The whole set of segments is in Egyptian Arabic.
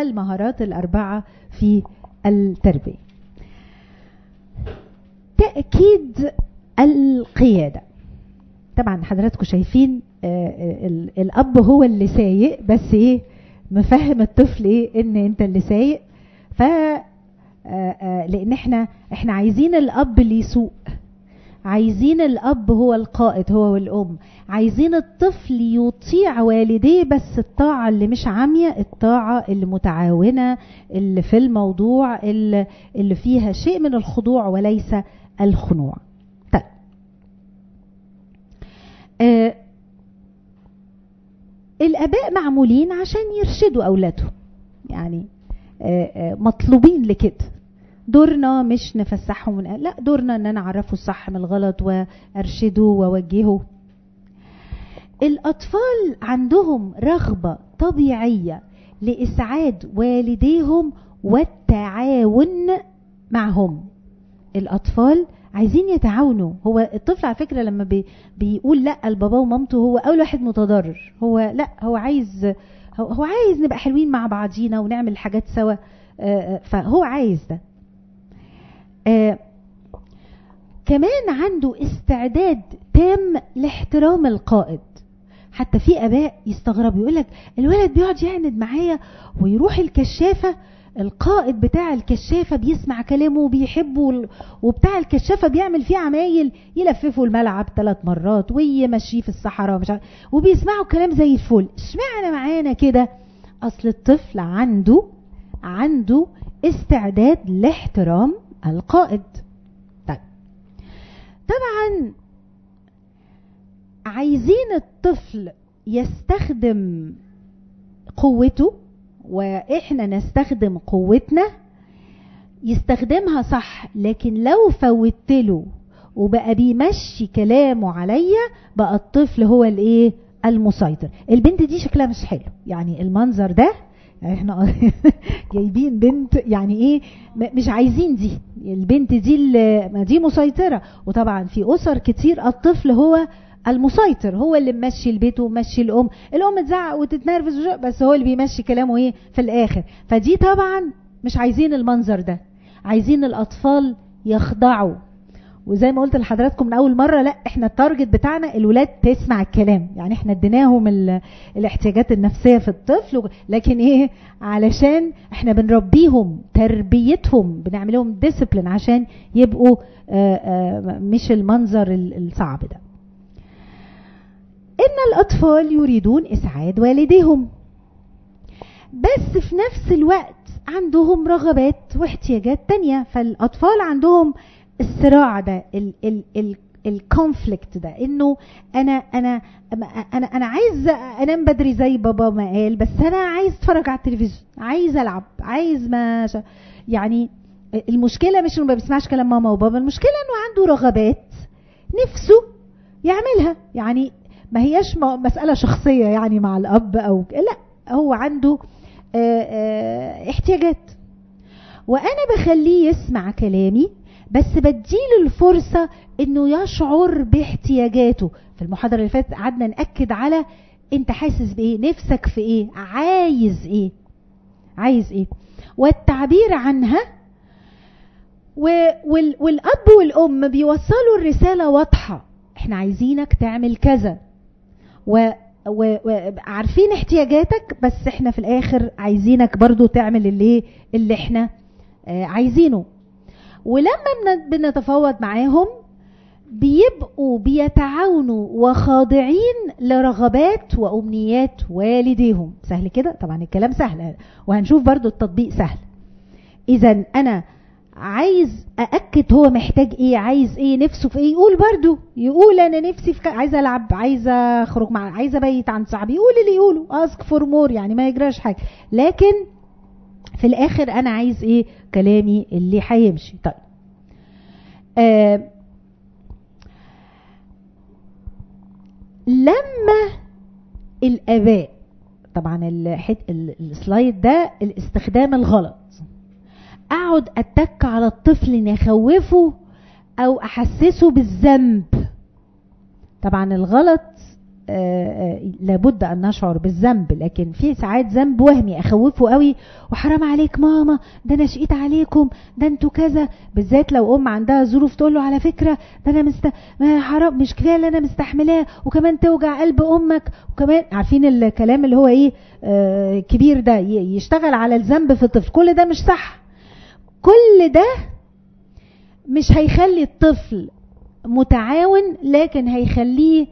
المهارات الأربعة في التربية تأكيد القيادة طبعا حضراتكم شايفين الأب هو اللي سايق بس ايه مفهم الطفل ايه ان انت اللي سايق ف لان احنا احنا عايزين الاب اللي يسوق عايزين الاب هو القائد هو والام عايزين الطفل يطيع والديه بس الطاعة اللي مش عامية الطاعة اللي متعاونة اللي في الموضوع اللي, اللي فيها شيء من الخضوع وليس الخنوع طيب آه الاباء معمولين عشان يرشدوا اولادهم يعني آه آه مطلوبين لكده دورنا مش نفسحهم من لا دورنا ان انا اعرفه الصح من الغلط وارشده واوجهه الاطفال عندهم رغبه طبيعيه لاسعاد والديهم والتعاون معهم الاطفال عايزين يتعاونوا هو الطفل على فكره لما بي بيقول لا لباباه ومامته هو اول واحد متضرر هو لا هو عايز هو عايز نبقى حلوين مع بعضينا ونعمل حاجات سوا فهو عايز ده آه كمان عنده استعداد تام لاحترام القائد حتى في اباء يستغربوا يقول لك الولد بيقعد يعند معايا ويروح الكشافه القائد بتاع الكشافه بيسمع كلامه وبيحبه وبتاع الكشافه بيعمل فيه عمايل يلففوا الملعب ثلاث مرات ويمشيه في الصحراء مش عارف وبيسمعوا كلام زي الفل اشمعنى معانا كده اصل الطفل عنده عنده استعداد لاحترام القائد طيب طبعا عايزين الطفل يستخدم قوته واحنا نستخدم قوتنا يستخدمها صح لكن لو فوتله وبقى بيمشي كلامه عليا بقى الطفل هو الايه المسيطر البنت دي شكلها مش حلو يعني المنظر ده يعني احنا جايبين بنت يعني ايه مش عايزين دي البنت دي اللي دي مسيطره وطبعا في اسر كتير الطفل هو المسيطر هو اللي ممشي البيت ومشي الام الام تزعق وتتنرفز بس هو اللي بيمشي كلامه ايه في الاخر فدي طبعا مش عايزين المنظر ده عايزين الاطفال يخضعوا وزي ما قلت لحضراتكم من اول مره لا احنا التارجت بتاعنا الولاد تسمع الكلام يعني احنا اديناهم الاحتياجات النفسيه في الطفل لكن ايه علشان احنا بنربيهم تربيتهم بنعمل لهم ديسيبلين عشان يبقوا آآ آآ مش المنظر الصعب ده ان الاطفال يريدون اسعاد والديهم بس في نفس الوقت عندهم رغبات واحتياجات تانية فالاطفال عندهم الصراع ده الكونفليكت ده انه انا انا انا انا عايز انام بدري زي بابا ما قال بس انا عايز اتفرج على التلفزيون عايز العب عايز ما يعني المشكله مش انه ما بيسمعش كلام ماما وبابا المشكله انه عنده رغبات نفسه يعملها يعني ما هياش مساله شخصيه يعني مع الاب او لا هو عنده اه اه احتياجات وانا بخليه يسمع كلامي بس بديله الفرصة انه يشعر باحتياجاته في المحاضرة اللي فاتت قعدنا نأكد على انت حاسس بايه نفسك في ايه عايز ايه عايز ايه والتعبير عنها وال والاب والام بيوصلوا الرسالة واضحة احنا عايزينك تعمل كذا وعارفين احتياجاتك بس احنا في الاخر عايزينك برضو تعمل اللي اللي احنا اه عايزينه ولما بنتفاوض معاهم بيبقوا بيتعاونوا وخاضعين لرغبات وامنيات والديهم سهل كده طبعا الكلام سهل وهنشوف برضو التطبيق سهل اذا انا عايز ااكد هو محتاج ايه عايز ايه نفسه في ايه يقول برضو يقول انا نفسي في عايزه العب عايزه اخرج مع عايزه ابيت عند صاحبي يقول اللي يقوله اسك فور مور يعني ما يجراش حاجه لكن في الاخر انا عايز ايه كلامي اللي هيمشي طيب آه لما الاباء طبعا الحت السلايد ده الاستخدام الغلط اقعد اتك على الطفل ان اخوفه او احسسه بالذنب طبعا الغلط لابد ان نشعر بالذنب لكن في ساعات ذنب وهمي اخوفه قوي وحرام عليك ماما ده انا شقيت عليكم ده انتوا كذا بالذات لو ام عندها ظروف تقول له على فكره ده انا مست حرام مش كفايه اللي انا مستحملاه وكمان توجع قلب امك وكمان عارفين الكلام اللي هو ايه آه كبير ده يشتغل على الذنب في الطفل كل ده مش صح كل ده مش هيخلي الطفل متعاون لكن هيخليه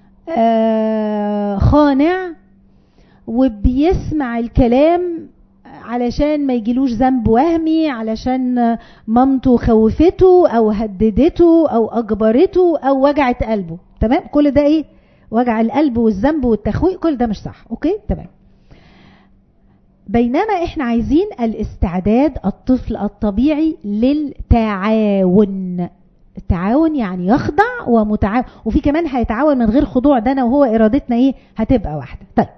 آه خانع وبيسمع الكلام علشان ما يجيلوش ذنب وهمي علشان مامته خوفته او هددته او اجبرته او وجعت قلبه تمام كل ده ايه وجع القلب والذنب والتخويق كل ده مش صح اوكي تمام بينما احنا عايزين الاستعداد الطفل الطبيعي للتعاون التعاون يعني يخضع ومتعاون وفي كمان هيتعاون من غير خضوع ده انا وهو ارادتنا ايه هتبقى واحده طيب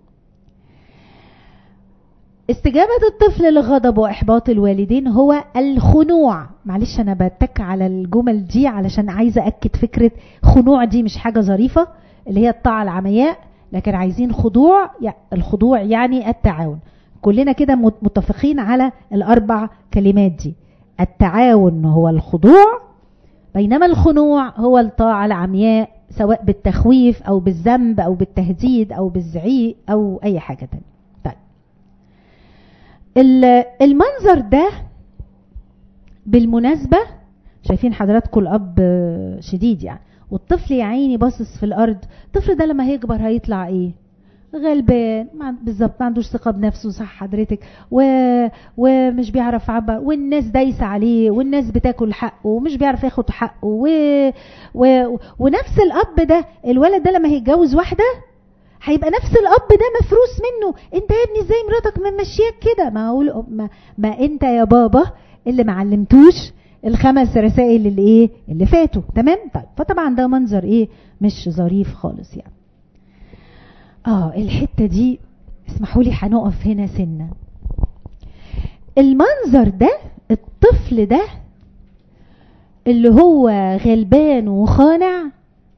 استجابة الطفل لغضب وإحباط الوالدين هو الخنوع معلش أنا بتك على الجمل دي علشان عايزة أكد فكرة خنوع دي مش حاجة ظريفة اللي هي الطاعة العمياء لكن عايزين خضوع الخضوع يعني التعاون كلنا كده متفقين على الأربع كلمات دي التعاون هو الخضوع بينما الخنوع هو الطاعة العمياء سواء بالتخويف أو بالذنب أو بالتهديد أو بالزعيق أو أي حاجة تانية طيب المنظر ده بالمناسبة شايفين حضراتكم الأب شديد يعني والطفل يا عيني باصص في الأرض الطفل ده لما هيكبر هيطلع إيه غلبان بالظبط ما عندوش ثقه بنفسه صح حضرتك و... ومش بيعرف عبر والناس دايسه عليه والناس بتاكل حقه ومش بيعرف ياخد حقه و... و... ونفس الاب ده الولد ده لما هيتجوز واحده هيبقى نفس الاب ده مفروس منه انت يا ابني ازاي مراتك ممشياك كده ما اقول ما... ما انت يا بابا اللي ما علمتوش الخمس رسائل اللي ايه اللي فاتوا تمام طيب فطبعا ده منظر ايه مش ظريف خالص يعني اه الحته دي اسمحوا لي هنقف هنا سنه المنظر ده الطفل ده اللي هو غلبان وخانع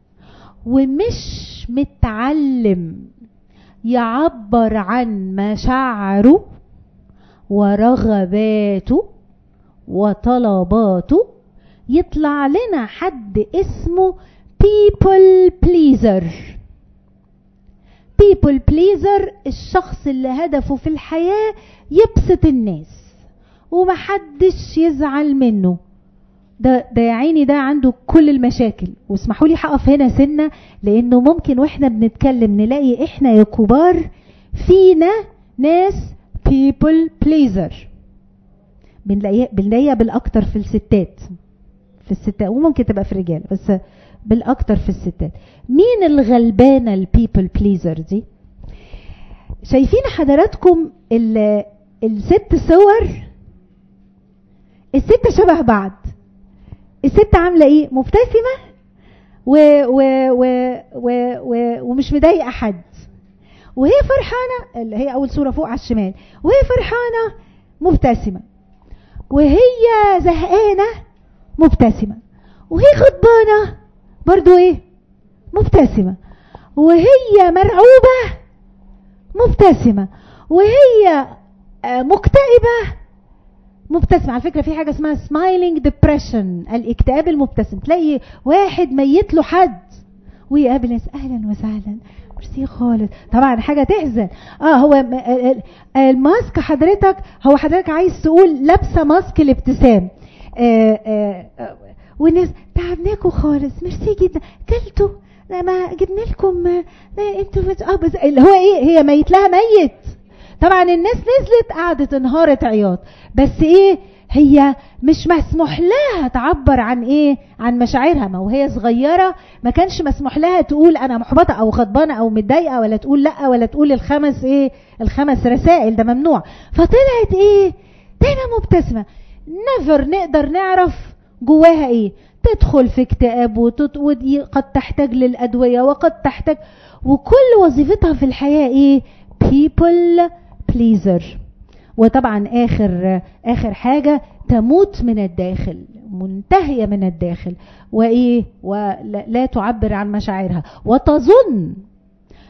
ومش متعلم يعبر عن مشاعره ورغباته وطلباته يطلع لنا حد اسمه people pleaser people pleaser الشخص اللي هدفه في الحياة يبسط الناس ومحدش يزعل منه ده ده يا عيني ده عنده كل المشاكل واسمحوا لي هقف هنا سنه لانه ممكن واحنا بنتكلم نلاقي احنا يا كبار فينا ناس people pleaser بنلاقيها بنلاقيها بالاكتر في الستات في الستات وممكن تبقى في الرجال بس بالاكتر في الستات مين الغلبانه البيبل بليزر دي شايفين حضراتكم الست صور الست شبه بعض الست عامله ايه مبتسمه و و و و و ومش مضايقه حد وهي فرحانه اللي هي اول صوره فوق على الشمال وهي فرحانه مبتسمه وهي زهقانه مبتسمه وهي غضبانه برضو ايه مبتسمة وهي مرعوبة مبتسمة وهي مكتئبة مبتسمة على فكرة في حاجة اسمها سمايلينج ديبريشن الاكتئاب المبتسم تلاقي واحد ميت له حد ويقابل ناس اهلا وسهلا ميرسي خالص طبعا حاجه تحزن اه هو الماسك حضرتك هو حضرتك عايز تقول لابسه ماسك الابتسام آه آه والناس تعبناكم خالص ميرسي جدا كلتوا ما جبنا لكم انتوا اه بس اللي هو ايه هي ميت لها ميت طبعا الناس نزلت قعدت انهارت عياط بس ايه هي مش مسموح لها تعبر عن ايه عن مشاعرها ما وهي صغيره ما كانش مسموح لها تقول انا محبطه او غضبانه او متضايقه ولا تقول لا ولا تقول الخمس ايه الخمس رسائل ده ممنوع فطلعت ايه دايما مبتسمه نيفر نقدر نعرف جواها ايه تدخل في اكتئاب وتت... ودي قد تحتاج للادويه وقد تحتاج وكل وظيفتها في الحياه ايه people pleaser وطبعا اخر اخر حاجه تموت من الداخل منتهيه من الداخل وايه ولا لا تعبر عن مشاعرها وتظن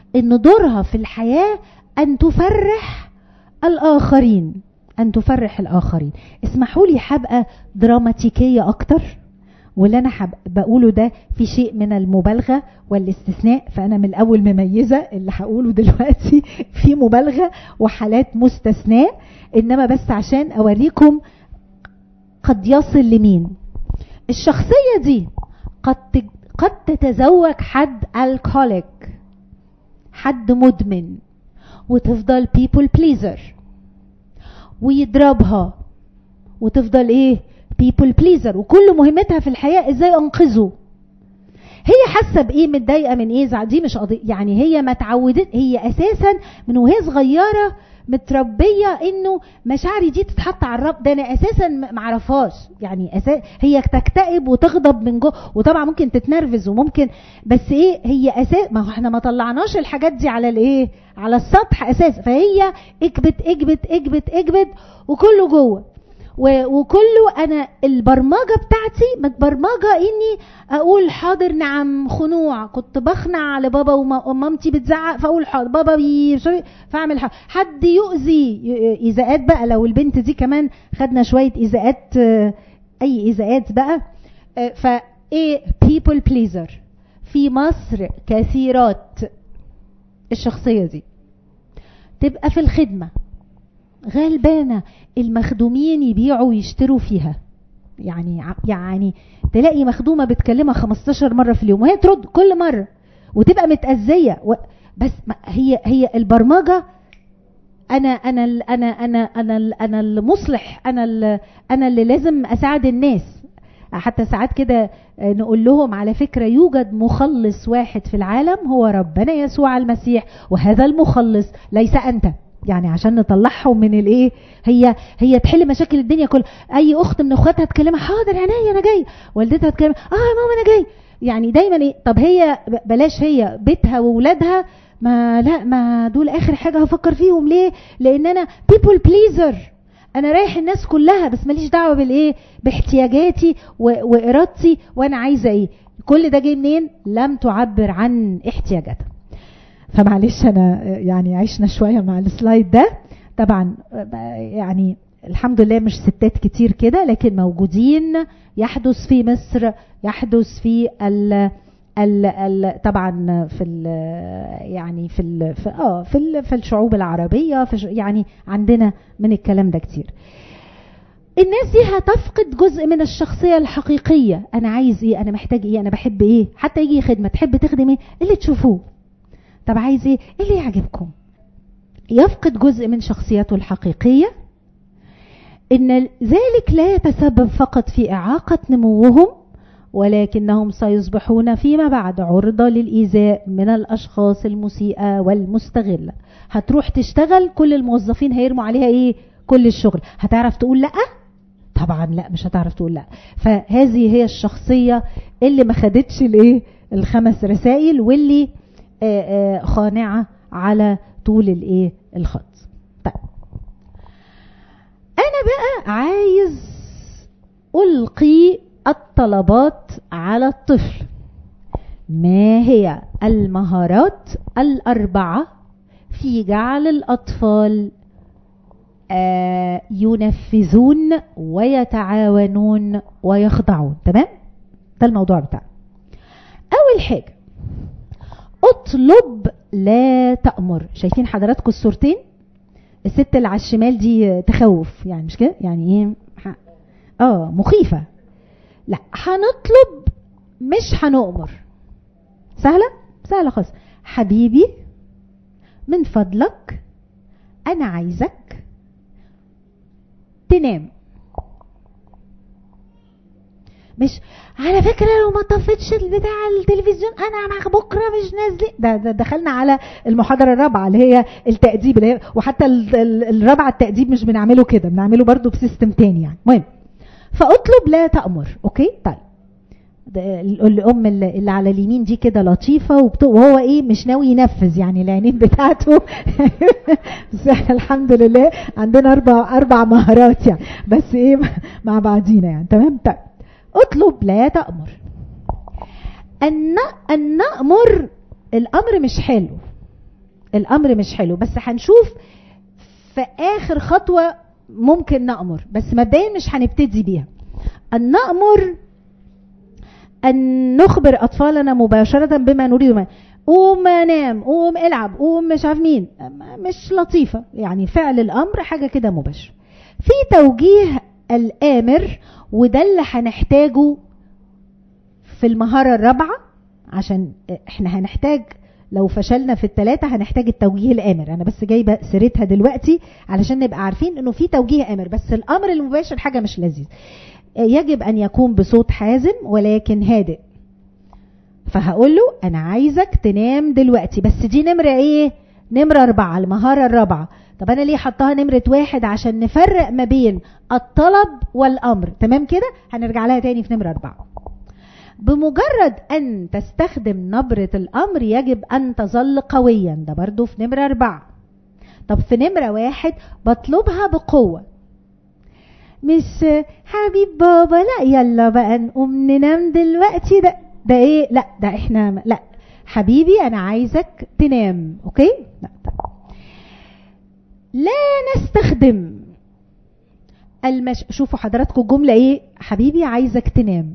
ان دورها في الحياة ان تفرح الاخرين ان تفرح الاخرين اسمحوا لي هبقى دراماتيكية اكتر واللي انا حب بقوله ده في شيء من المبالغه والاستثناء فانا من الاول مميزه اللي هقوله دلوقتي في مبالغه وحالات مستثناء انما بس عشان اوريكم قد يصل لمين الشخصيه دي قد قد تتزوج حد الكوليك حد مدمن وتفضل people pleaser ويضربها وتفضل ايه people pleaser وكل مهمتها في الحياة ازاي انقذه هي حاسه بايه متضايقه من ايه دي مش قضيه يعني هي ما اتعودت هي اساسا من وهي صغيره متربيه انه مشاعري دي تتحط على الرب ده انا اساسا ما اعرفهاش يعني أساس هي تكتئب وتغضب من جوه وطبعا ممكن تتنرفز وممكن بس ايه هي اساس ما احنا ما طلعناش الحاجات دي على الايه على السطح اساس فهي اكبت اكبت اكبت اكبت وكله جوه وكله انا البرمجه بتاعتي متبرمجه اني اقول حاضر نعم خنوع كنت بخنع على بابا ومامتي بتزعق فاقول حاضر بابا فاعمل حاضر حد يؤذي ايذاءات بقى لو البنت دي كمان خدنا شويه ايذاءات اي ايذاءات بقى فايه people pleaser في مصر كثيرات الشخصيه دي تبقى في الخدمه غلبانه المخدومين يبيعوا ويشتروا فيها يعني يعني تلاقي مخدومه بتكلمها 15 مره في اليوم وهي ترد كل مره وتبقى متاذيه و... بس هي هي البرمجه انا انا انا انا انا انا المصلح انا انا اللي لازم اساعد الناس حتى ساعات كده نقول لهم على فكره يوجد مخلص واحد في العالم هو ربنا يسوع المسيح وهذا المخلص ليس انت يعني عشان نطلعهم من الايه هي هي تحل مشاكل الدنيا كلها اي اخت من اخواتها تكلمها حاضر عينيا انا جاي والدتها تكلم اه يا ماما انا جاي يعني دايما ايه طب هي بلاش هي بيتها واولادها ما لا ما دول اخر حاجه هفكر فيهم ليه لان انا بيبول بليزر انا رايح الناس كلها بس ماليش دعوه بالايه باحتياجاتي وارادتي وانا عايزه ايه كل ده جاي منين لم تعبر عن احتياجاتها فمعلش انا يعني عشنا شويه مع السلايد ده طبعا يعني الحمد لله مش ستات كتير كده لكن موجودين يحدث في مصر يحدث في ال ال ال طبعا في ال يعني في ال في اه في, ال في الشعوب العربيه في يعني عندنا من الكلام ده كتير الناس دي هتفقد جزء من الشخصيه الحقيقيه انا عايز ايه انا محتاج ايه انا بحب ايه حتى يجي خدمه تحب تخدم ايه اللي تشوفوه طب عايز ايه اللي يعجبكم يفقد جزء من شخصيته الحقيقيه ان ذلك لا يتسبب فقط في اعاقه نموهم ولكنهم سيصبحون فيما بعد عرضة للإيذاء من الأشخاص المسيئة والمستغلة هتروح تشتغل كل الموظفين هيرموا عليها إيه كل الشغل هتعرف تقول لأ طبعا لا مش هتعرف تقول لا فهذه هي الشخصية اللي ما خدتش الايه الخمس رسائل واللي آآ آآ خانعة على طول الايه الخط طيب انا بقى عايز القي الطلبات على الطفل ما هي المهارات الاربعه في جعل الاطفال آه ينفذون ويتعاونون ويخضعون تمام ده الموضوع بتاعنا اول حاجه اطلب لا تأمر شايفين حضراتكم الصورتين الست اللي على الشمال دي تخوف يعني مش كده يعني ايه اه مخيفه لا هنطلب مش هنؤمر سهله سهله خالص حبيبي من فضلك انا عايزك تنام مش على فكره لو ما طفتش بتاع التلفزيون انا مع بكره مش نازله ده, ده دخلنا على المحاضره الرابعه اللي هي التاديب اللي هي وحتى الرابعه التاديب مش بنعمله كده بنعمله برضو بسيستم تاني يعني المهم فاطلب لا تامر اوكي طيب الام اللي على اليمين دي كده لطيفه وهو ايه مش ناوي ينفذ يعني العينين بتاعته بس احنا الحمد لله عندنا اربع اربع مهارات يعني بس ايه مع بعضينا يعني تمام طيب اطلب لا تامر ان ان نامر الامر مش حلو الامر مش حلو بس هنشوف في اخر خطوه ممكن نامر بس مبدئيا مش هنبتدي بيها ان نامر ان نخبر اطفالنا مباشره بما نريد منه قوم نام قوم العب قوم مش عارف مين مش لطيفه يعني فعل الامر حاجه كده مباشره في توجيه الامر وده اللي هنحتاجه في المهاره الرابعه عشان احنا هنحتاج لو فشلنا في الثلاثة هنحتاج التوجيه الآمر أنا بس جايبة سيرتها دلوقتي علشان نبقى عارفين أنه في توجيه آمر بس الأمر المباشر حاجة مش لذيذ يجب أن يكون بصوت حازم ولكن هادئ فهقول له أنا عايزك تنام دلوقتي بس دي نمرة إيه نمرة أربعة المهارة الرابعة طب أنا ليه حطها نمرة واحد عشان نفرق ما بين الطلب والأمر تمام كده هنرجع لها تاني في نمرة أربعة بمجرد أن تستخدم نبرة الأمر يجب أن تظل قويا ده برضو في نمرة أربعة طب في نمرة واحد بطلبها بقوة مش حبيب بابا لا يلا بقى نقوم ننام دلوقتي ده ده ايه لا ده احنا لا حبيبي انا عايزك تنام اوكي لا لا نستخدم المش... شوفوا حضراتكم الجمله ايه حبيبي عايزك تنام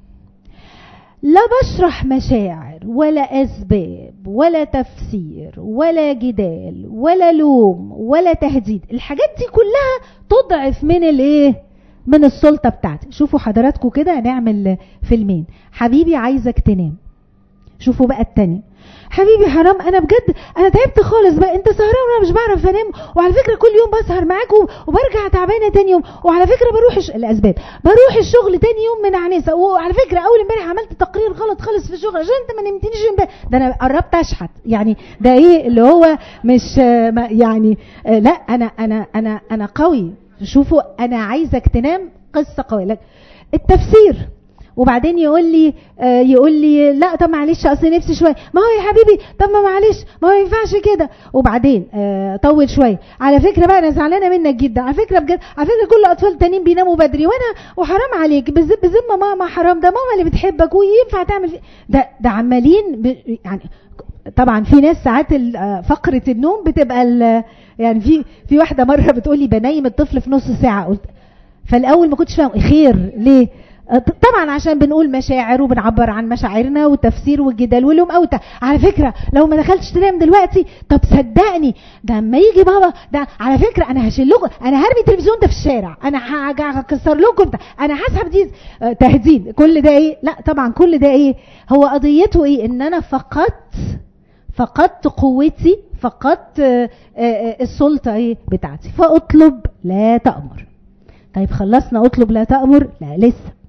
لا بشرح مشاعر ولا اسباب ولا تفسير ولا جدال ولا لوم ولا تهديد الحاجات دي كلها تضعف من الايه من السلطة بتاعتي شوفوا حضراتكم كده هنعمل فيلمين حبيبي عايزك تنام شوفوا بقى التاني حبيبي حرام انا بجد انا تعبت خالص بقى انت سهران وانا مش بعرف انام وعلى فكره كل يوم بسهر معاك وبرجع تعبانه تاني يوم وعلى فكره بروح الش... الاسباب بروح الشغل تاني يوم من عنيسه وعلى فكره اول امبارح عملت تقرير غلط خالص في الشغل عشان انت ما نمتنيش امبارح ده انا قربت اشحت يعني ده ايه اللي هو مش يعني لا انا انا انا انا قوي شوفوا انا عايزك تنام قصه قويه لك التفسير وبعدين يقول لي آه يقول لي لا طب معلش اصل نفسي شويه ما هو يا حبيبي طب ما معلش ما هو ما ينفعش كده وبعدين آه طول شويه على فكره بقى انا زعلانه منك جدا على فكره بجد على فكره كل الاطفال التانيين بيناموا بدري وانا وحرام عليك بذمه ماما حرام ده ماما اللي بتحبك وينفع تعمل فيه ده ده عمالين ب... يعني طبعا في ناس ساعات فقره النوم بتبقى يعني في في واحده مره بتقول لي بنيم الطفل في نص ساعه قلت فالاول ما كنتش فاهم خير ليه طبعا عشان بنقول مشاعر وبنعبر عن مشاعرنا والتفسير والجدال واللوم او على فكره لو ما دخلتش تنام دلوقتي طب صدقني ده اما يجي بابا ده على فكره انا هشيل لكم انا هرمي التلفزيون ده في الشارع انا هكسر لكم ده انا هسحب دي تهديد كل ده ايه لا طبعا كل ده ايه هو قضيته ايه ان انا فقدت فقدت قوتي فقدت السلطه ايه بتاعتي فاطلب لا تامر طيب خلصنا اطلب لا تامر لا لسه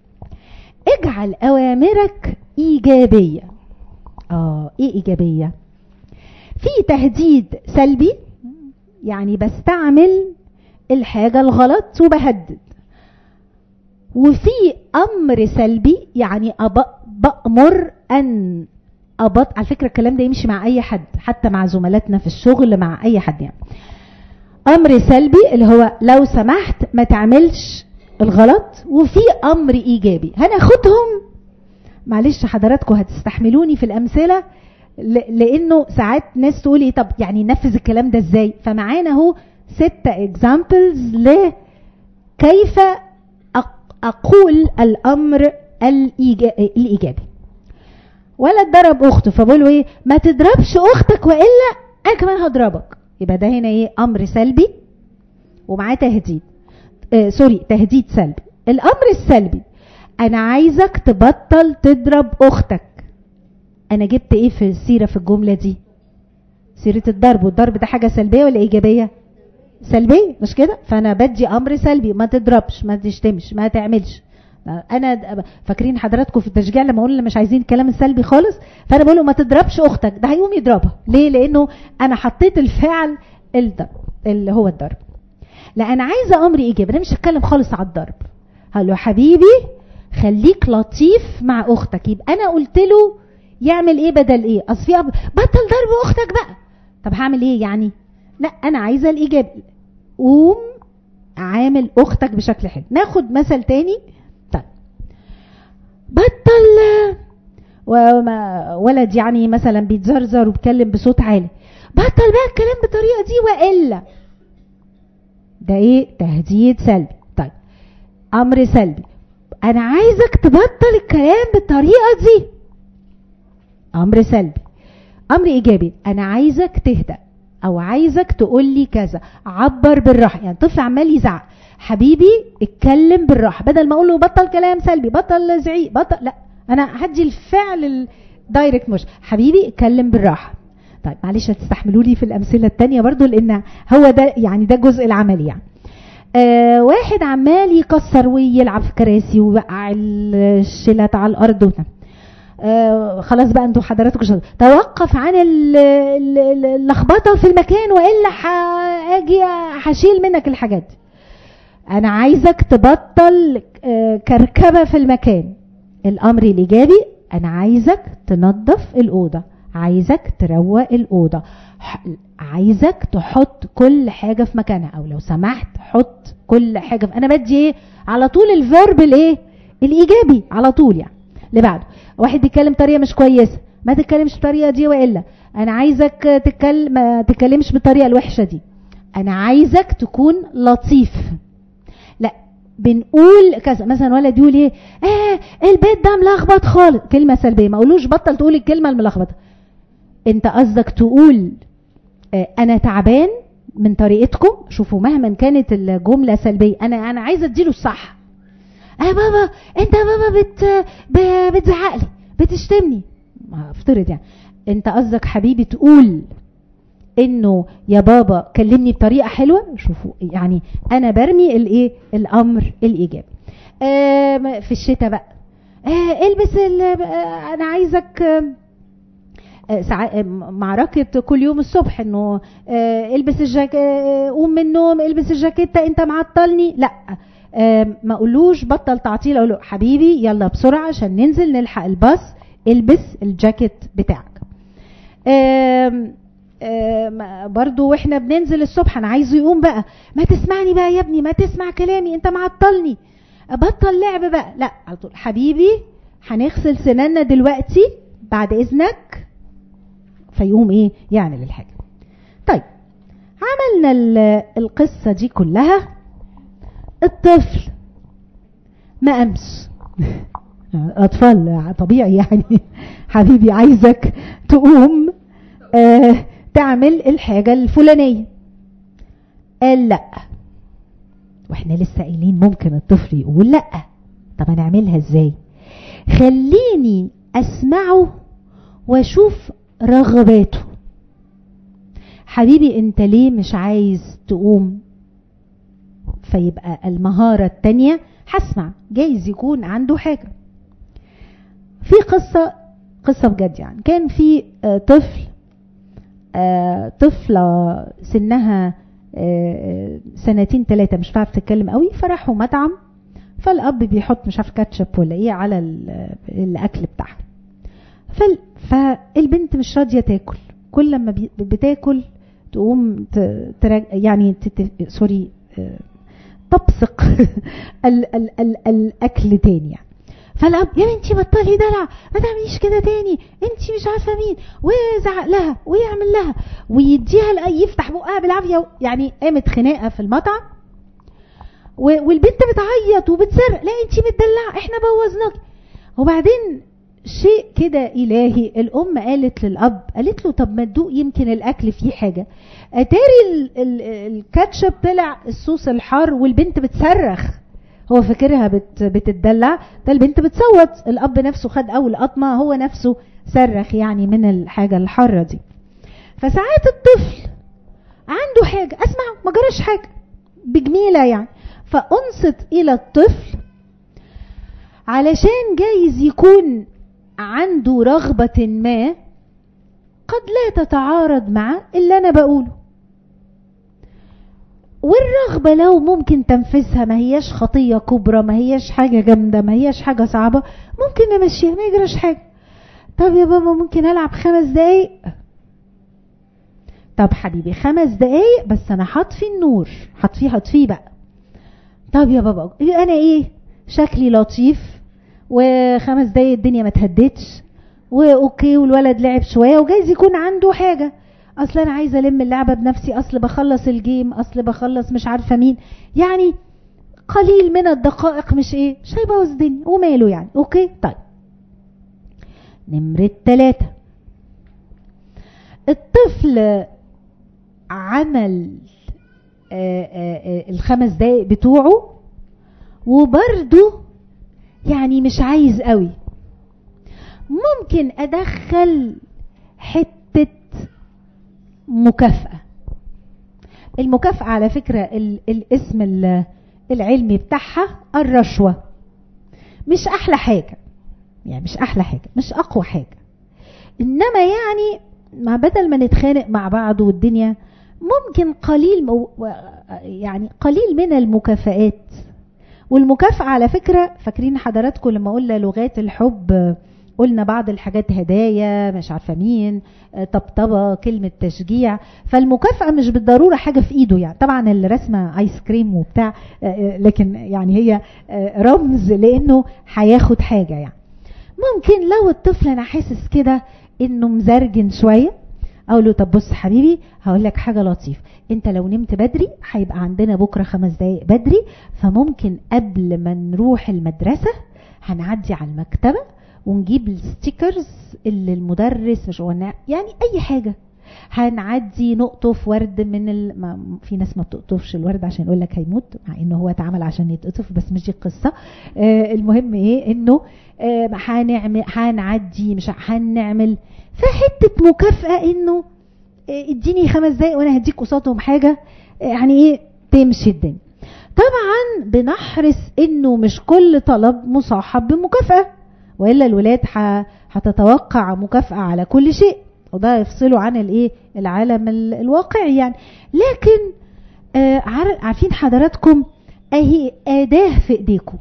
اجعل اوامرك ايجابيه اه ايه ايجابيه في تهديد سلبي يعني بستعمل الحاجه الغلط وبهدد وفي امر سلبي يعني أب... بامر ان أبط على فكره الكلام ده يمشي مع اي حد حتى مع زملاتنا في الشغل مع اي حد يعني امر سلبي اللي هو لو سمحت ما تعملش الغلط وفي امر ايجابي هناخدهم معلش حضراتكم هتستحملوني في الامثله لانه ساعات ناس تقول ايه طب يعني نفذ الكلام ده ازاي فمعانا اهو ستة اكزامبلز لكيف اقول الامر الايجابي ولد ضرب اخته فبقول له ايه ما تضربش اختك والا انا كمان هضربك يبقى ده هنا ايه امر سلبي ومعاه تهديد آه سوري تهديد سلبي الامر السلبي انا عايزك تبطل تضرب اختك انا جبت ايه في السيره في الجمله دي سيره الضرب والضرب ده حاجه سلبيه ولا ايجابيه سلبيه مش كده فانا بدي امر سلبي ما تضربش ما تشتمش ما تعملش انا فاكرين حضراتكم في التشجيع لما اقول مش عايزين الكلام السلبي خالص فانا بقول له ما تضربش اختك ده هيقوم يضربها ليه لانه انا حطيت الفعل الضرب اللي هو الضرب لا انا عايزه امر ايجابي انا مش هتكلم خالص على الضرب هقول له حبيبي خليك لطيف مع اختك يبقى انا قلت له يعمل ايه بدل ايه اصل في بطل ضرب اختك بقى طب هعمل ايه يعني لا انا عايزه الايجابي قوم عامل اختك بشكل حلو ناخد مثل تاني طيب بطل ولد يعني مثلا بيتزرزر وبيتكلم بصوت عالي بطل بقى الكلام بالطريقه دي والا ده ايه تهديد سلبي طيب امر سلبي انا عايزك تبطل الكلام بالطريقه دي امر سلبي امر ايجابي انا عايزك تهدأ او عايزك تقول لي كذا عبر بالراحه يعني طفل عمال يزعق حبيبي اتكلم بالراحه بدل ما اقول له بطل كلام سلبي بطل زعيق بطل لا انا هدي الفعل الدايركت مش حبيبي اتكلم بالراحه طيب معلش هتستحملوا لي في الامثله الثانيه برضو لان هو ده يعني ده الجزء العملي يعني آه واحد عمال يكسر ويلعب في كراسي ويوقع الشلات على الارض وتم. آه خلاص بقى انتوا حضراتكم شغل. توقف عن اللخبطه في المكان والا هاجي هشيل منك الحاجات دي انا عايزك تبطل آه كركبه في المكان الامر الايجابي انا عايزك تنظف الاوضه عايزك تروق الاوضه عايزك تحط كل حاجه في مكانها او لو سمحت حط كل حاجه في انا بدي ايه على طول الفيرب الايه الايجابي على طول يعني اللي بعده واحد بيتكلم طريقه مش كويسه ما تتكلمش بالطريقه دي والا انا عايزك تتكلم ما تتكلمش بالطريقه الوحشه دي انا عايزك تكون لطيف لا بنقول كذا مثلا ولد يقول ايه اه البيت ده ملخبط خالص كلمه سلبيه ما اقولوش بطل تقول الكلمه الملخبطه انت قصدك تقول اه انا تعبان من طريقتكم شوفوا مهما كانت الجمله سلبيه انا انا عايزه اديله الصح اه بابا انت بابا بت بتزعق لي بتشتمني افترض يعني انت قصدك حبيبي تقول انه يا بابا كلمني بطريقه حلوه شوفوا يعني انا برمي الايه الامر الايجابي آه في الشتاء بقى آه البس انا عايزك آه معركة كل يوم الصبح انه آه البس الجاكيت آه قوم من النوم البس الجاكيتة انت معطلني لا ما اقولوش بطل تعطيل اقول له حبيبي يلا بسرعة عشان ننزل نلحق الباص البس الجاكيت بتاعك برضو واحنا بننزل الصبح انا عايزه يقوم بقى ما تسمعني بقى يا ابني ما تسمع كلامي انت معطلني بطل لعب بقى لا على طول حبيبي هنغسل سناننا دلوقتي بعد اذنك فيقوم ايه يعمل الحاجه طيب عملنا القصه دي كلها الطفل ما قامش اطفال طبيعي يعني حبيبي عايزك تقوم آه تعمل الحاجة الفلانية قال لا واحنا لسه قايلين ممكن الطفل يقول لا طب هنعملها ازاي خليني اسمعه واشوف رغباته حبيبي انت ليه مش عايز تقوم فيبقى المهارة التانية هسمع جايز يكون عنده حاجة في قصة قصة بجد يعني كان في طفل طفلة سنها سنتين ثلاثة مش عارف تتكلم قوي فراحوا مطعم فالأب بيحط مش عارف كاتشب ولا ايه على الأكل بتاعها فالبنت مش راضية تاكل كل لما بتاكل تقوم ترج يعني تت... سوري تبصق ال ال ال الاكل تاني يعني فالاب يا بنتي بطلي دلع ما تعمليش كده تاني انت مش عارفه مين ويزعق لها ويعمل لها ويديها يفتح بقها بالعافيه يعني قامت خناقه في المطعم والبنت بتعيط وبتصرخ لا انت متدلعه احنا بوظناك وبعدين شيء كده الهي الام قالت للاب قالت له طب ما تدوق يمكن الاكل فيه حاجه اتاري الكاتشب طلع الصوص الحار والبنت بتصرخ هو فاكرها بت بتتدلع ده البنت بتصوت الاب نفسه خد اول قطمه هو نفسه صرخ يعني من الحاجه الحاره دي فساعات الطفل عنده حاجه اسمع ما جراش حاجه بجميله يعني فانصت الى الطفل علشان جايز يكون عنده رغبة ما قد لا تتعارض مع اللي أنا بقوله والرغبة لو ممكن تنفذها ما هياش خطية كبرى ما هياش حاجة جامدة ما هياش حاجة صعبة ممكن نمشيها ما يجراش حاجة طب يا بابا ممكن ألعب خمس دقايق طب حبيبي خمس دقايق بس أنا هطفي النور هطفيه هطفيه بقى طب يا بابا أنا إيه شكلي لطيف وخمس دقايق الدنيا ما تهدتش واوكي والولد لعب شويه وجايز يكون عنده حاجه اصل انا عايزه الم اللعبه بنفسي اصل بخلص الجيم اصل بخلص مش عارفه مين يعني قليل من الدقائق مش ايه مش هيبوظ الدنيا وماله يعني اوكي طيب نمرة ثلاثة الطفل عمل آآ آآ الخمس دقايق بتوعه وبرده يعني مش عايز قوي ممكن ادخل حتة مكافأة المكافأة على فكرة الاسم العلمي بتاعها الرشوة مش احلى حاجة يعني مش احلى حاجة مش اقوى حاجة انما يعني ما بدل ما نتخانق مع بعض والدنيا ممكن قليل مو يعني قليل من المكافآت والمكافأة على فكرة فاكرين حضراتكم لما قلنا لغات الحب قلنا بعض الحاجات هدايا مش عارفه مين طبطبه كلمه تشجيع فالمكافاه مش بالضروره حاجه في ايده يعني طبعا الرسمه ايس كريم وبتاع لكن يعني هي رمز لانه هياخد حاجه يعني ممكن لو الطفل انا حاسس كده انه مزرجن شويه اقول له طب بص حبيبي هقول لك حاجه لطيفه انت لو نمت بدري هيبقى عندنا بكره خمس دقايق بدري فممكن قبل ما نروح المدرسه هنعدي على المكتبه ونجيب الستيكرز اللي المدرس مش يعني اي حاجه هنعدي نقطف ورد من ال... ما في ناس ما بتقطفش الورد عشان يقول لك هيموت مع انه هو اتعمل عشان يتقطف بس مش دي القصه آه المهم ايه انه آه هنعمل هنعدي مش هنعمل فحته مكافاه انه آه اديني خمس دقايق وانا هديك قصادهم حاجه يعني ايه تمشي الدنيا طبعا بنحرص انه مش كل طلب مصاحب بمكافاه والا الولاد هتتوقع مكافاه على كل شيء وده يفصله عن الايه العالم الواقعي يعني لكن آه عارفين حضراتكم اهي اداه في ايديكم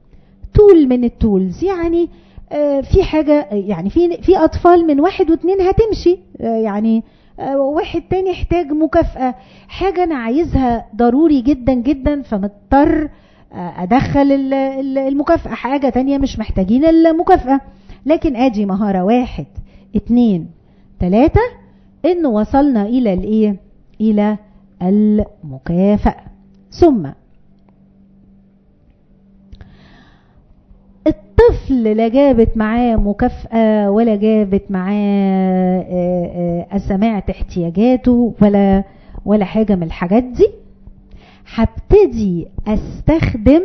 تول من التولز يعني آه في حاجه يعني في في اطفال من واحد واثنين هتمشي آه يعني واحد تاني يحتاج مكافأة حاجة أنا عايزها ضروري جدا جدا فمضطر أدخل المكافأة حاجة تانية مش محتاجين المكافأة لكن أدي مهارة واحد اتنين ثلاثة انه وصلنا الى الايه الى المكافأة ثم الطفل لا جابت معاه مكافأة ولا جابت معاه سماعة احتياجاته ولا ولا حاجة من الحاجات دي هبتدي استخدم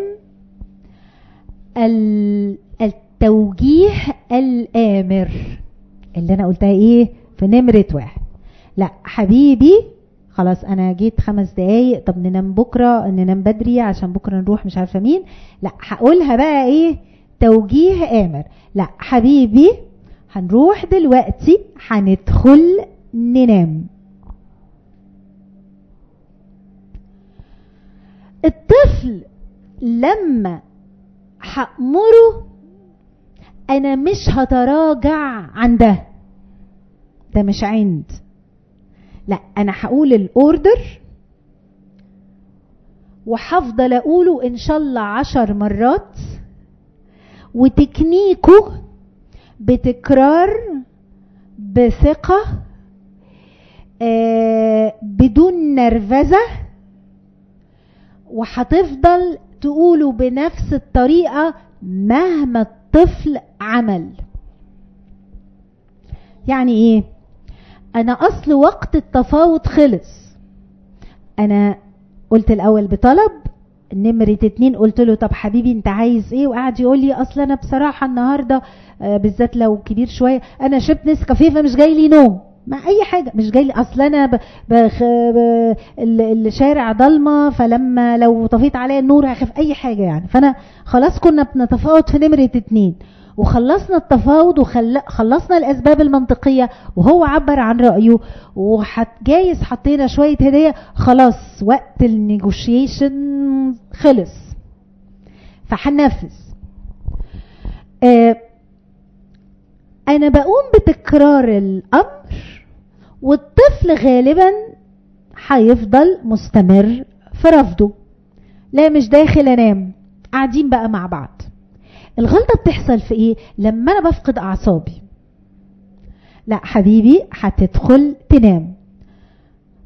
التوجيه الآمر اللي انا قلتها ايه في نمرة واحد لا حبيبي خلاص انا جيت خمس دقايق طب ننام بكرة ننام بدري عشان بكرة نروح مش عارفة مين لا هقولها بقى ايه توجيه امر لا حبيبي هنروح دلوقتي هندخل ننام الطفل لما هأمره انا مش هتراجع عن ده ده مش عند لا انا هقول الاوردر وهفضل اقوله ان شاء الله عشر مرات وتكنيكه بتكرار بثقة آه بدون نرفزة وهتفضل تقوله بنفس الطريقة مهما الطفل عمل يعني ايه انا اصل وقت التفاوض خلص انا قلت الاول بطلب نمرة اتنين قلت له طب حبيبي انت عايز ايه وقعد يقول لي اصل انا بصراحة النهاردة آه بالذات لو كبير شوية انا شربت نسكافيه فمش جاي لي نوم مع اي حاجة مش جاي لي اصل انا ب... بخ... ب... الشارع ضلمة فلما لو طفيت عليا النور هخاف اي حاجة يعني فانا خلاص كنا بنتفاوض في نمرة اتنين وخلصنا التفاوض وخلصنا الاسباب المنطقيه وهو عبر عن رايه وجايز حطينا شويه هديه خلاص وقت النيجوشيشن خلص فهننفذ آه انا بقوم بتكرار الامر والطفل غالبا هيفضل مستمر في رفضه لا مش داخل انام قاعدين بقى مع بعض الغلطة بتحصل في ايه لما انا بفقد اعصابي لا حبيبي هتدخل تنام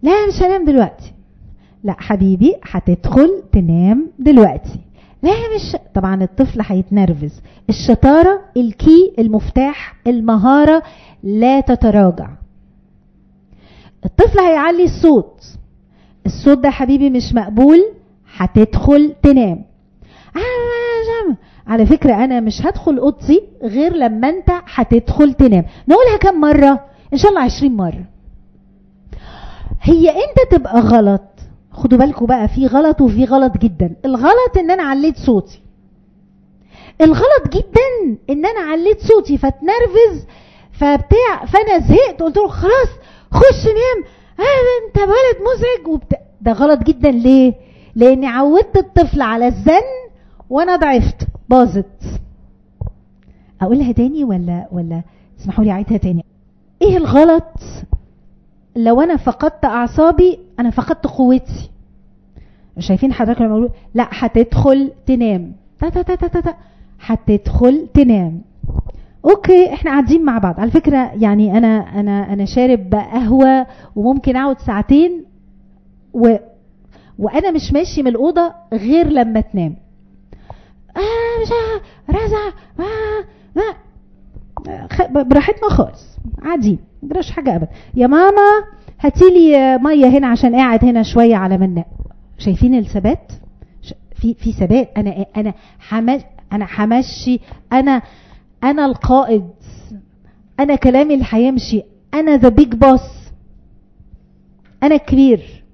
لا مش هنام دلوقتي لا حبيبي هتدخل تنام دلوقتي لا مش طبعا الطفل هيتنرفز الشطارة الكي المفتاح المهارة لا تتراجع الطفل هيعلي الصوت الصوت ده حبيبي مش مقبول هتدخل تنام على فكرة أنا مش هدخل أوضتي غير لما أنت هتدخل تنام نقولها كم مرة إن شاء الله عشرين مرة هي أنت تبقى غلط خدوا بالكم بقى في غلط وفي غلط جدا الغلط ان انا عليت صوتي الغلط جدا ان انا عليت صوتي فتنرفز فبتاع فانا زهقت قلت له خلاص خش نام آه انت ولد مزعج وبتاع ده غلط جدا ليه لاني عودت الطفل على الزن وانا ضعفت باظت اقولها تاني ولا ولا اسمحوا لي اعيدها تاني ايه الغلط لو انا فقدت اعصابي انا فقدت قوتي شايفين حضرتك لما بقول لا هتدخل تنام تا تا تا تا تا هتدخل تنام اوكي احنا قاعدين مع بعض على فكره يعني انا انا انا شارب قهوه وممكن اقعد ساعتين و وانا مش ماشي من الاوضه غير لما تنام اه مش رزع آه آه براحتنا خالص عادي مجراش حاجه ابدا يا ماما هاتيلي ميه هنا عشان قاعد هنا شويه على منا شايفين الثبات في في ثبات انا انا حمش انا همشي انا انا القائد انا كلامي اللي هيمشي انا ذا بيج بوس انا الكبير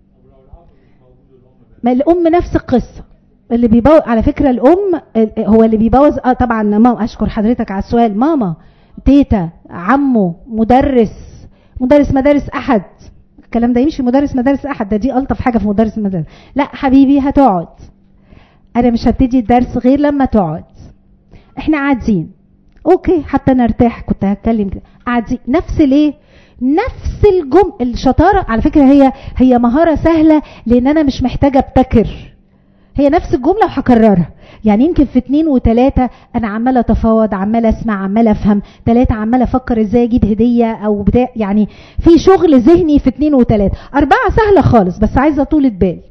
ما الام نفس القصه اللي بيبوظ على فكره الام هو اللي بيبوظ اه طبعا ماما اشكر حضرتك على السؤال ماما تيتا عمه مدرس مدرس مدارس احد الكلام ده يمشي مدرس مدارس احد ده دي الطف حاجه في مدرس المدارس لا حبيبي هتقعد انا مش هبتدي الدرس غير لما تقعد احنا قاعدين اوكي حتى نرتاح كنت هتكلم كده قاعدين نفس الايه نفس الجم الشطاره على فكره هي هي مهاره سهله لان انا مش محتاجه ابتكر هي نفس الجمله وهكررها يعني يمكن في اتنين وتلاتة انا عمالة اتفاوض عمالة اسمع عمالة افهم تلاتة عمالة افكر ازاي اجيب هدية او بتاع يعني في شغل ذهني في اتنين وتلاتة اربعة سهلة خالص بس عايزة طولة بال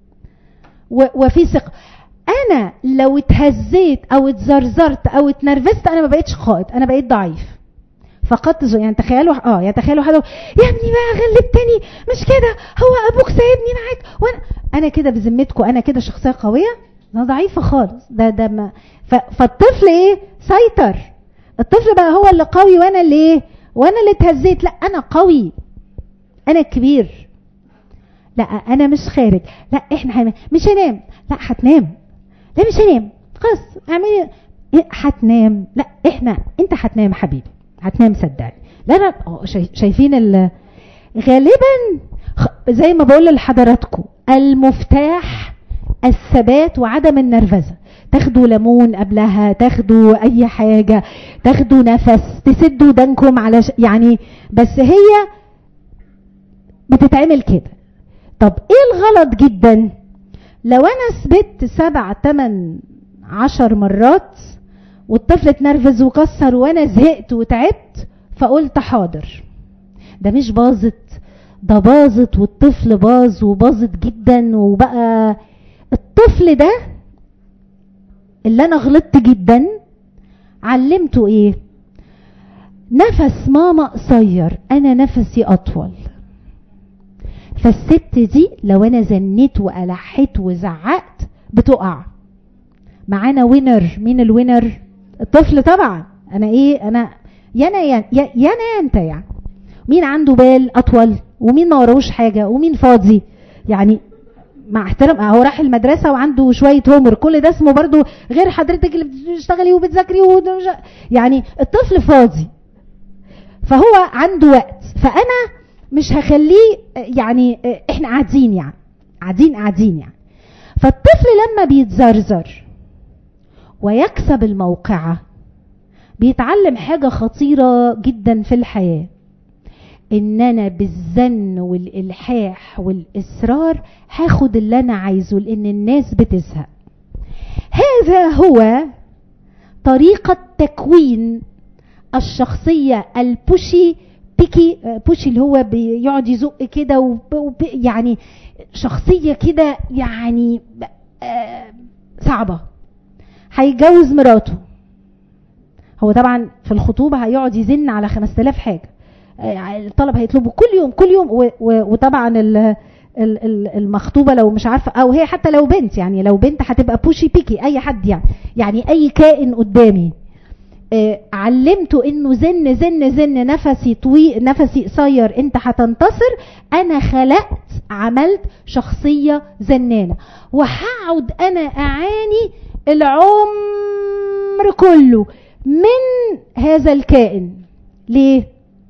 وفي ثقة انا لو اتهزيت او اتزرزرت او اتنرفزت انا ما بقتش قائد انا بقيت ضعيف فقدت يعني تخيلوا اه يعني تخيلوا حد يا ابني بقى غلبتني مش كده هو ابوك سايبني معاك وانا انا كده بذمتكم انا كده شخصيه قويه انا ضعيفه خالص ده ده ما ف... فالطفل ايه سيطر الطفل بقى هو اللي قوي وانا اللي ايه وانا اللي اتهزيت لا انا قوي انا الكبير لا انا مش خارج لا احنا هنام مش هنام لا هتنام لا مش هنام خلاص اعملي هتنام لا احنا انت هتنام حبيبي هتنام صدقني لا لا شايفين ال... غالبا زي ما بقول لحضراتكم المفتاح الثبات وعدم النرفزه تاخدوا ليمون قبلها تاخدوا اي حاجه تاخدوا نفس تسدوا ودانكم على ش... يعني بس هي بتتعمل كده طب ايه الغلط جدا لو انا ثبت سبع تمن عشر مرات والطفل اتنرفز وكسر وانا زهقت وتعبت فقلت حاضر ده مش باظت ده باظت والطفل باظ وباظت جدا وبقى الطفل ده اللي انا غلطت جدا علمته ايه نفس ماما قصير انا نفسي اطول فالست دي لو انا زنيت والحيت وزعقت بتقع معانا وينر مين الوينر الطفل طبعا انا ايه انا يانا يا يانا انت يعني مين عنده بال اطول ومين ما وراهوش حاجه ومين فاضي يعني مع احترام هو راح المدرسه وعنده شويه هومر كل ده اسمه برضو غير حضرتك اللي بتشتغلي وبتذاكري يعني الطفل فاضي فهو عنده وقت فانا مش هخليه يعني احنا قاعدين يعني قاعدين قاعدين يعني فالطفل لما بيتزرزر ويكسب الموقعة بيتعلم حاجة خطيرة جدا في الحياة ان انا بالزن والالحاح والاصرار هاخد اللي انا عايزه لان الناس بتزهق هذا هو طريقة تكوين الشخصية البوشي بيكي بوشي اللي هو بيقعد يزق كده وب- وب- يعني شخصيه كده يعني آه، صعبه هيتجوز مراته هو طبعا في الخطوبه هيقعد يزن على 5000 حاجه آه، الطلب هيطلبوا كل يوم كل يوم و- و- وطبعا ال- ال- ال- المخطوبه لو مش عارفه او هي حتى لو بنت يعني لو بنت هتبقى بوشي بيكي اي حد يعني يعني اي كائن قدامي آه، علمته انه زن زن زن نفسي طويل نفسي قصير انت هتنتصر انا خلقت عملت شخصيه زنانه وهقعد انا اعاني العمر كله من هذا الكائن ليه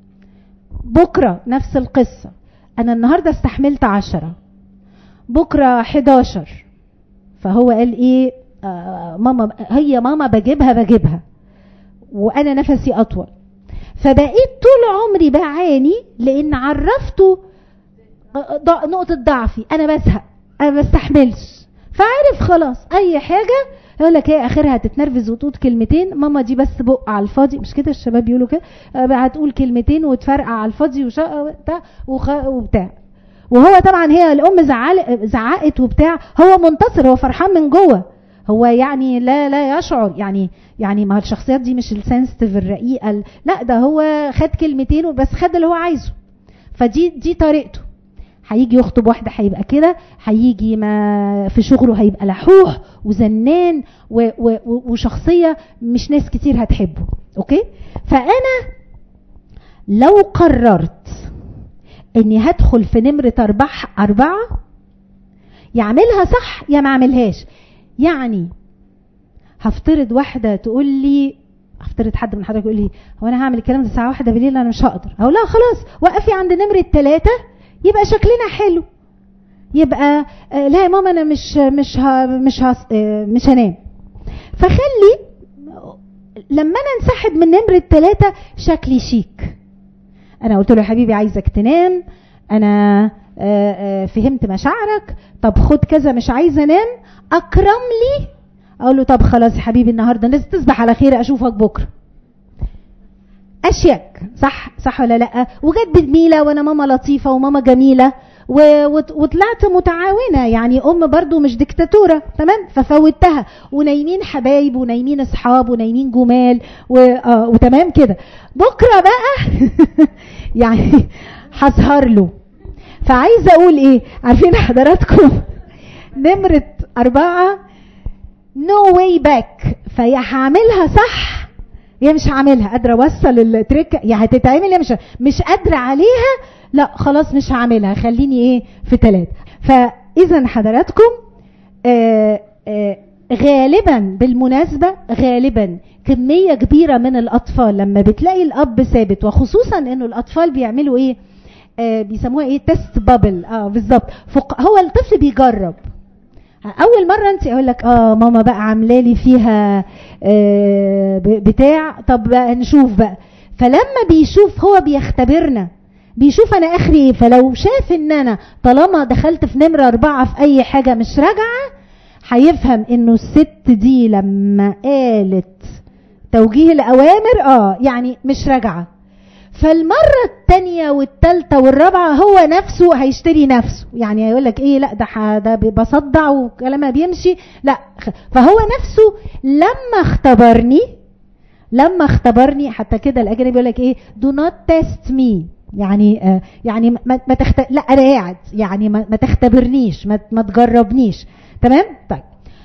بكره نفس القصه انا النهارده استحملت عشرة بكره 11 فهو قال ايه آه ماما هي ماما بجيبها بجيبها وانا نفسي اطول فبقيت طول عمري بعاني لان عرفته ض- نقطة ضعفي انا بزهق انا ما بستحملش فعارف خلاص اي حاجة يقول لك ايه اخرها تتنرفز وتقول كلمتين ماما دي بس بق على الفاضي مش كده الشباب بيقولوا كده آه، بقى هتقول كلمتين وتفرقع على الفاضي وشا وبتاع وخ- وبتاع وهو طبعا هي الام زعل زعقت وبتاع هو منتصر هو فرحان من جوه هو يعني لا لا يشعر يعني يعني ما الشخصيات دي مش السنسيتيف الرقيقه ال- لا ده هو خد كلمتين وبس خد اللي هو عايزه فدي دي طريقته هيجي يخطب واحده هيبقى كده هيجي ما في شغله هيبقى لحوح وزنان و و و- وشخصيه مش ناس كتير هتحبه اوكي فانا لو قررت اني هدخل في نمره اربعه اربعه يعملها صح يا ما اعملهاش يعني هفترض واحده تقول لي هفترض حد من حضرتك يقول لي هو انا هعمل الكلام ده الساعه واحدة بالليل انا مش هقدر اقول لا خلاص وقفي عند نمره ثلاثة يبقى شكلنا حلو يبقى آه، لا يا ماما انا مش مش ها مش ها مش هنام فخلي لما انا انسحب من نمره ثلاثة شكلي شيك انا قلت له يا حبيبي عايزك تنام انا آه، آه، فهمت مشاعرك طب خد كذا مش عايزه انام اكرم لي اقول له طب خلاص يا حبيبي النهارده ناس تصبح على خير اشوفك بكره اشيك صح صح ولا لا وجت بجميله وانا ماما لطيفه وماما جميله و- وط- وطلعت متعاونه يعني ام برضو مش ديكتاتوره تمام ففوتها ونايمين حبايب ونايمين اصحاب ونايمين جمال و... آه وتمام كده بكره بقى يعني هسهر له فعايزه اقول ايه عارفين حضراتكم نمره اربعه نو واي باك فيا هعملها صح يا مش هعملها قادره اوصل التريك يا هتتعمل يا مش مش قادره عليها لا خلاص مش هعملها خليني ايه في ثلاثة فاذا حضراتكم آه آه غالبا بالمناسبة غالبا كمية كبيرة من الأطفال لما بتلاقي الأب ثابت وخصوصا إنه الأطفال بيعملوا إيه آه بيسموها إيه تيست بابل اه بالظبط فق- هو الطفل بيجرب اول مره انت اقول لك اه ماما بقى عامله لي فيها آه ب- بتاع طب بقى نشوف بقى فلما بيشوف هو بيختبرنا بيشوف انا اخري ايه فلو شاف ان انا طالما دخلت في نمره اربعه في اي حاجه مش راجعه هيفهم انه الست دي لما قالت توجيه الاوامر اه يعني مش راجعه فالمرة التانية والتالتة والرابعة هو نفسه هيشتري نفسه يعني هيقول لك ايه لا ده ح- ده بصدع وكلامها بيمشي لا خ- فهو نفسه لما اختبرني لما اختبرني حتى كده الاجنبي يقول لك ايه do not test me يعني آه يعني ما, ما تخت... لا انا قاعد يعني ما, ما تختبرنيش ما, ما تجربنيش تمام طيب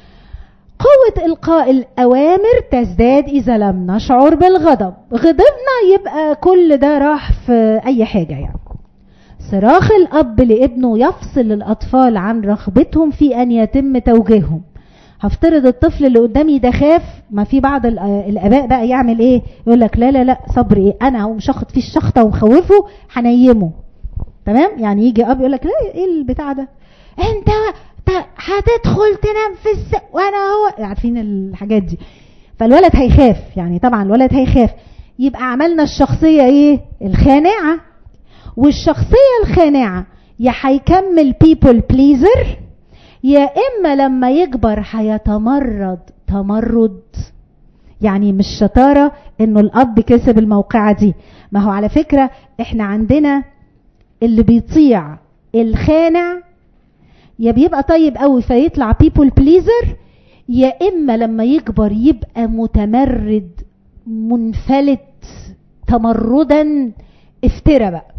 قوة إلقاء الأوامر تزداد إذا لم نشعر بالغضب غضبنا يبقى كل ده راح في أي حاجة يعني صراخ الأب لابنه يفصل الأطفال عن رغبتهم في أن يتم توجيههم هفترض الطفل اللي قدامي ده خاف ما في بعض الآ- الآباء بقى يعمل إيه يقول لك لا لا لا صبر إيه أنا هو مشخط فيه الشخطة ومخوفه هنيمه تمام يعني يجي أب يقول لك لا إيه البتاع ده أنت ت- هتدخل تنام في الس وانا هو عارفين الحاجات دي فالولد هيخاف يعني طبعا الولد هيخاف يبقى عملنا الشخصية ايه الخانعة والشخصية الخانعة يا هيكمل people pleaser يا اما لما يكبر هيتمرد تمرد يعني مش شطاره انه الاب كسب الموقعه دي ما هو على فكره احنا عندنا اللي بيطيع الخانع يا بيبقى طيب قوي فيطلع بيبول بليزر يا اما لما يكبر يبقى متمرد منفلت تمردا افترى بقى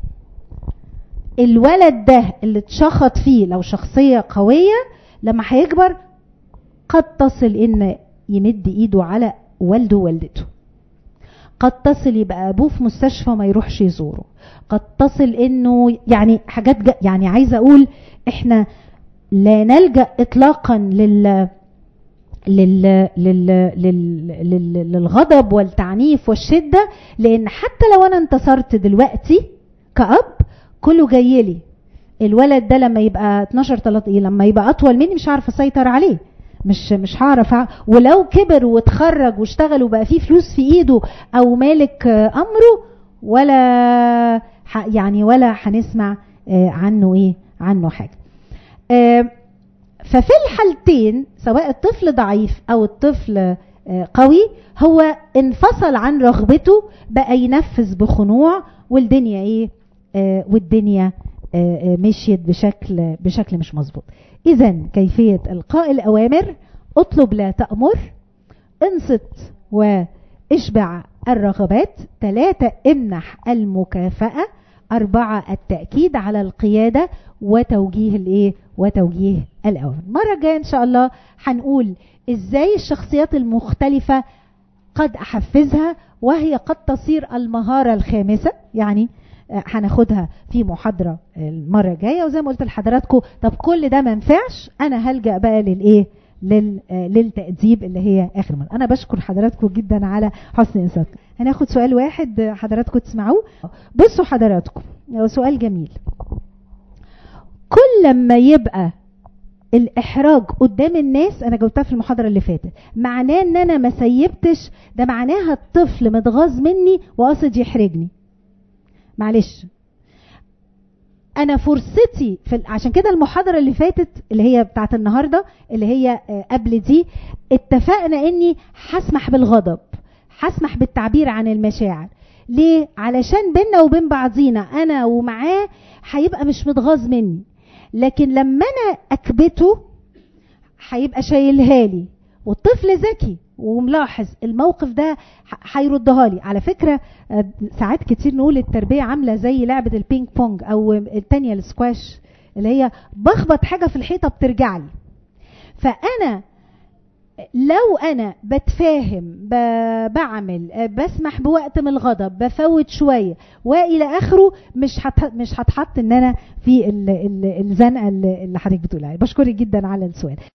الولد ده اللي اتشخط فيه لو شخصية قوية لما هيكبر قد تصل ان يمد ايده على والده ووالدته قد تصل يبقى ابوه في مستشفى ما يروحش يزوره قد تصل انه يعني حاجات يعني عايزه اقول احنا لا نلجا اطلاقا لل لل... لل... لل... لل... للغضب والتعنيف والشده لان حتى لو انا انتصرت دلوقتي كأب كله جاي لي الولد ده لما يبقى 12 13 لما يبقى اطول مني مش هعرف اسيطر عليه مش مش هعرف ولو كبر واتخرج واشتغل وبقى فيه فلوس في ايده او مالك امره ولا يعني ولا هنسمع عنه ايه عنه حاجه ففي الحالتين سواء الطفل ضعيف او الطفل قوي هو انفصل عن رغبته بقى ينفذ بخنوع والدنيا ايه والدنيا مشيت بشكل بشكل مش مظبوط اذا كيفيه القاء الاوامر اطلب لا تامر انصت واشبع الرغبات ثلاثة امنح المكافأة أربعة التأكيد على القيادة وتوجيه الايه وتوجيه الأوامر المرة الجاية إن شاء الله هنقول إزاي الشخصيات المختلفة قد أحفزها وهي قد تصير المهارة الخامسة يعني هناخدها في محاضرة المرة الجاية وزي ما قلت لحضراتكم طب كل ده ما ينفعش أنا هلجأ بقى للإيه لل... للتأديب اللي هي آخر مرة أنا بشكر حضراتكم جدا على حسن إنصاتكم هناخد سؤال واحد حضراتكم تسمعوه بصوا حضراتكم سؤال جميل كل لما يبقى الاحراج قدام الناس انا جاوبتها في المحاضره اللي فاتت معناه ان انا ما سيبتش ده معناها الطفل متغاظ مني وقاصد يحرجني معلش انا فرصتي في عشان كده المحاضره اللي فاتت اللي هي بتاعت النهارده اللي هي قبل دي اتفقنا اني هسمح بالغضب هسمح بالتعبير عن المشاعر ليه علشان بينا وبين بعضينا انا ومعاه هيبقى مش متغاظ مني لكن لما انا اكبته هيبقى شايلها لي والطفل ذكي وملاحظ الموقف ده هيردها لي على فكره ساعات كتير نقول التربيه عامله زي لعبه البينج بونج او التانية السكواش اللي هي بخبط حاجه في الحيطه بترجع لي فانا لو انا بتفاهم بعمل بسمح بوقت من الغضب بفوت شويه والى اخره مش هت مش هتحط ان انا في الزنقه اللي حضرتك بتقولها بشكرك جدا على السؤال